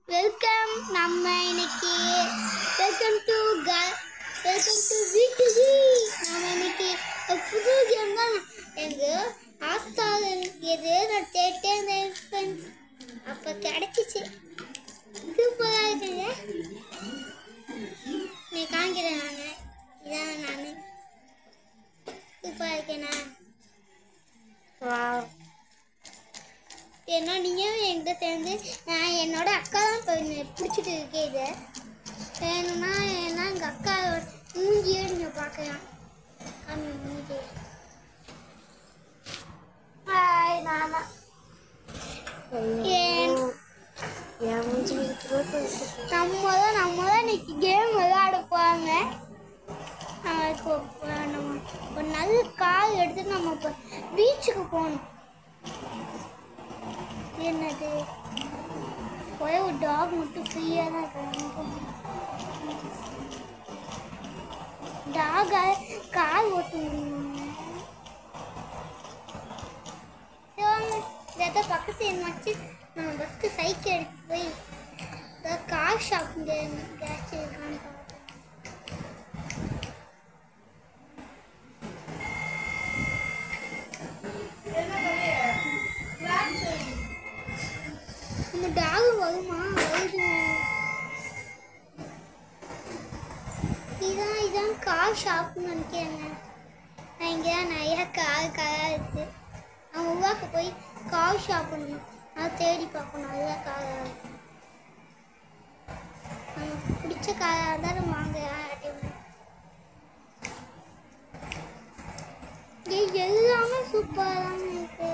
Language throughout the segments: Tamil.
வெல்கம் நம்ம இன்னைக்கு வெல்கம் டு வெல்கம் டு வீட்டுக்கு நம்ம இன்னைக்கு ஒரு புது கேம் தான் எங்க ஆஸ்தாவில் எது நான் கேட்டே இருந்தேன் ஃப்ரெண்ட்ஸ் அப்போ கிடச்சிச்சு சூப்பராக இருக்குங்க நீ காமிக்கிறேன் நான் இதான் நான் சூப்பராக இருக்கேனா ஏன்னா நீங்கள் என்கிட்ட சேர்ந்து நான் என்னோட அக்கா தான் இப்போ பிடிச்சிட்டு இருக்கேன் இதை வேணும்னா ஏன்னா எங்கள் அக்காவோட மூஞ்சியே நீங்கள் பார்க்கலாம் காமி மூஞ்சி ஹாய் நானா ஏன் நம்ம தான் நம்ம தான் இன்னைக்கு கேம் விளையாட போவாங்க நம்மளுக்கு ஒரு- நம்ம ஒரு நல்ல கார் எடுத்து நம்ம இப்போ பீச்சுக்கு போகணும் என்னது ஒரே ஒரு டாக் மட்டும் ஃப்ரீயாக தான் இருக்காங்க டாக கார் ஓட்ட முடியுமா இதை பக்கத்து என்னாச்சு நம்ம ஃபஸ்ட்டு சைக்கிள் எடுத்து போய் ஏதாவது கார் ஷாப் இங்கே எங்கேயாச்சும் இருக்கான்னு பார்ப்போம் இந்த டாக் வருமா வருது இதான் இதான் கார் ஷாப்னு நினைக்கிறேங்க நான் இங்கே தான் நிறைய கார் காராக இருக்குது நான் உருவாக்க போய் கார் ஷாப் நான் தேடி பார்க்கணும் அதுதான் காராக இருக்கு நமக்கு பிடிச்ச காராக இருந்தால் நம்ம வாங்க யார்கிட்டயும் இங்க எல்லாமே சூப்பராக தான் இருக்கு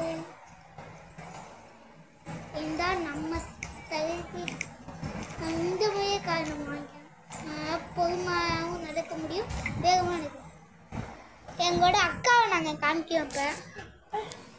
இருந்தால் நம்ம தகுதி இந்த முறையே காரணம் வாங்கிக்கணும் பொறுமையாகவும் நடக்க முடியும் வேகமாக நடக்கும் எங்களோட அக்காவை நாங்கள் காமிக்கிறோம் இப்போ